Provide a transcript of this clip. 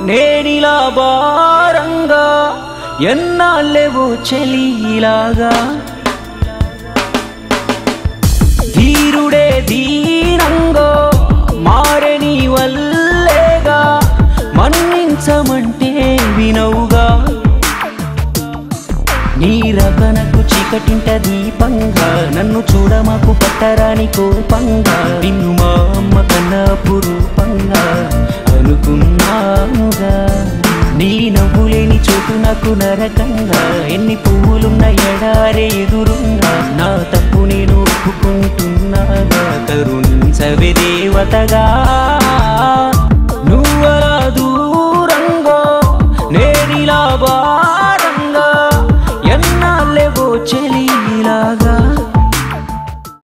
నేనిలా భారంగా ఎన్నాళ్ళేవో చెలిలాగా ధీరుడే దీనంగో మారని వల్లేగా మన్నించమంటే వినవుగా నీ రకనకు చీకటింట దీపంగా నన్ను చూడమాకు పట్టరాని కోపంగా నిన్ను మా అమ్మ కన్నా పురూపంగా అనుకున్నానుగా నీ నవ్వులేని చోటు నాకు నరకంగా ఎన్ని పువ్వులున్న ఎడారే ఎదురున్నా నా తప్పు నేను ఒప్పుకుంటున్నాగా కరుణించవే దేవతగా